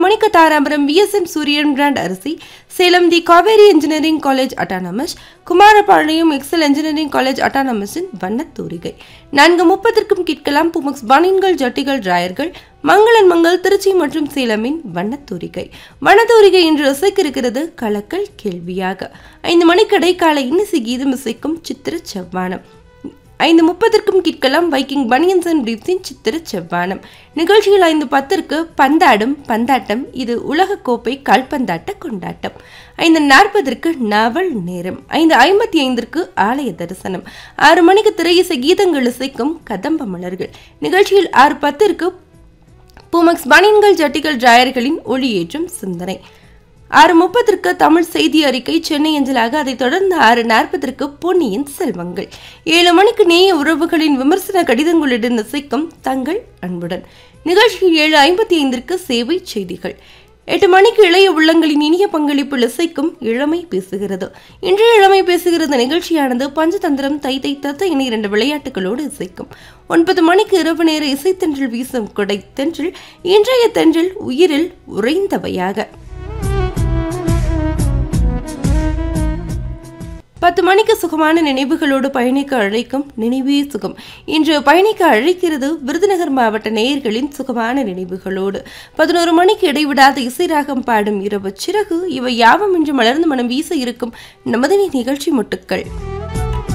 மணிக்கு Dharapuram VSM Sooriyan brand அரிசி Salem the Kaveri engineering college autonomous Kumarapalayam Excel engineering college அட்டானமஸின் வண்ணத்தூரிகை நான்கு முப்பதற்கும் கேட்கலாம் புமக்ஸ் பனின்கள் ஜட்டிகள் டிராயர்கள் மங்களன் மங்கள் திருச்சி மற்றும் சேலமின் வண்ணத்தூரிகை வண்ணத்தூரிகை இன்று இசைக்கு இருக்கிறது கலக்கல் கேள்வியாக ஐந்து மணிக்கடை காலை இன்னிசை கீதம் இசைக்கும் சித்திர செவ்வானம் ஐந்து முப்பதற்கும் கேட்கலாம் வைக்கிங் பனியன்ஸ் அண்ட் பிரீப்ஸின் சித்திர செவ்வானம் நிகழ்ச்சியில் ஐந்து பத்திற்கு பந்தாடும் பந்தாட்டம் இது உலகக்கோப்பை கால்பந்தாட்ட கொண்டாட்டம் ஐந்து நாற்பதற்கு நாவல் நேரம் ஐந்து ஐம்பத்தி ஐந்திற்கு ஆலய தரிசனம் ஆறு மணிக்கு திரையிசை கீதங்கள் இசைக்கும் கதம்ப மலர்கள் நிகழ்ச்சியில் ஆறு பத்திற்கு பூமக்ஸ் பனியன்கள் ஜட்டிகள் டிராயர்களின் ஒளியேற்றும் சிந்தனை ஆறு முப்பதற்கு தமிழ் செய்தி அறிக்கை சென்னை அஞ்சலாக அதைத் தொடர்ந்து ஆறு நாற்பதற்கு பொன்னியின் செல்வங்கள் ஏழு மணிக்கு நேய உறவுகளின் விமர்சன கடிதங்களுடன் இசைக்கும் தங்கள் அன்புடன் நிகழ்ச்சியில் ஏழு ஐம்பத்தி ஐந்திற்கு சேவை செய்திகள் எட்டு மணிக்கு இளைய உள்ளங்களின் இனிய பங்களிப்பில் இசைக்கும் இளமை பேசுகிறது இன்றைய இளமை பேசுகிறது நிகழ்ச்சியானது பஞ்சதந்திரம் தை தை தத்த என இரண்டு விளையாட்டுகளோடு இசைக்கும் ஒன்பது மணிக்கு இரவு நேர இசைத்தென்றல் வீசும் கொடை தென்றல் இன்றைய தென்றல் உயிரில் உறைந்தவையாக பத்து மணிக்கு சுகமான நினைவுகளோடு பயணிக்க அழைக்கும் நினைவே சுகம் இன்று பயணிக்க அழைக்கிறது விருதுநகர் மாவட்ட நேயர்களின் சுகமான நினைவுகளோடு பதினோரு மணிக்கு இடைவிடாத இசைராகம் பாடும் இரவு சிறகு இவை யாவும் இன்று மலர்ந்து மனம் வீச இருக்கும் நமதினி நிகழ்ச்சி முட்டுக்கள்